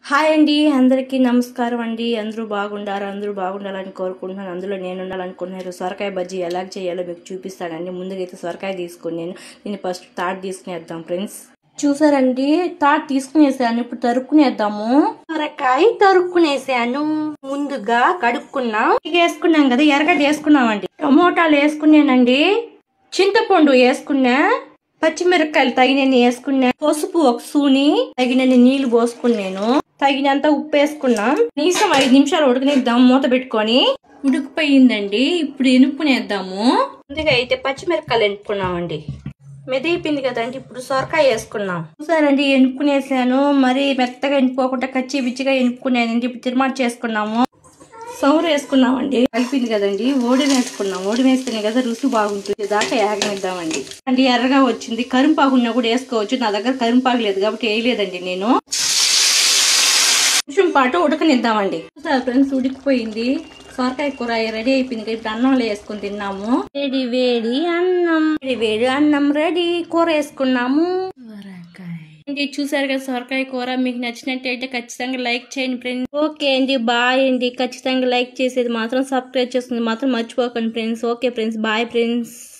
hi అండి అందరికీ నమస్కారం అండి అందరూ బాగుండారు అందరూ బాగుండాలని కోరుకుంటున్నాను అందులో నేను ఉండాలనుకుంటున్నారు సొరకాయ బజ్జీ ఎలా చేయాలో మీకు చూపిస్తానండి ముందుగా అయితే సొరకాయ తీసుకుని నేను దీన్ని ఫస్ట్ తాట్ తీసుకునేద్దాం ఫ్రెండ్స్ చూసారండి తాట్ తీసుకునేసాను ఇప్పుడు తరుక్కునేద్దాము సొరకాయ తరుక్కునేసాను ముందుగా కడుక్కున్నాం ఇక వేసుకున్నాం కదా ఎర్రగడ్డ వేసుకున్నామండి టమోటాలు వేసుకున్నానండి చింతపండు వేసుకున్నా పచ్చిమిరపకాయలు తగినన్ని వేసుకున్నా పసుపు ఒక సూని తగినన్ని నీళ్లు పోసుకున్నాను తగినంత ఉప్పు వేసుకున్నాం కనీసం ఐదు నిమిషాలు ఉడకనిద్దాం మూత పెట్టుకొని ఉడికిపోయిందండి ఇప్పుడు ఎనుపునేద్దాము ముందుగా అయితే పచ్చిమిరపకాయలు ఎనుపుకున్నామండి మెదిగిపోయింది కదండి ఇప్పుడు సొరకాయ వేసుకున్నాం చూసారండి ఎనుపుకునేసాను మరి మెత్తగా ఎనుపుకోకుండా కచ్చి బిచ్చిగా ఎనుపుకున్నానండి ఇప్పుడు తిరుమల చేసుకున్నాము సౌరు వేసుకున్నామండి కలిపింది కదండి ఓడి వేసుకున్నాం ఓడి వేస్తేనే కదా రుచి బాగుంటుంది దాకా యాగనిద్దామండి అంటే ఎర్రగా వచ్చింది కరింపాకు ఉన్నా కూడా వేసుకోవచ్చు నా దగ్గర కరింపాకు లేదు కాబట్టి వేయలేదండి నేను నిమిషం పాటు ఉడకనిద్దామండి చూసారా ఫ్రెండ్స్ ఉడికిపోయింది సొరకాయ కూర రెడీ అయిపోయింది ఇప్పుడు అన్నంలో వేసుకుని తిన్నాము వేడి వేడి అన్నం వేడి వేడి అన్నం రెడీ కూర వేసుకున్నాము అండి చూసారు కదా సొరకాయ కూర మీకు నచ్చినట్టయితే ఖచ్చితంగా లైక్ చేయండి ఫ్రెండ్స్ ఓకే అండి బాయ్ అండి ఖచ్చితంగా లైక్ చేసేది మాత్రం సబ్స్క్రైబ్ చేసుకుని మాత్రం మర్చిపోకండి friends okay friends bye friends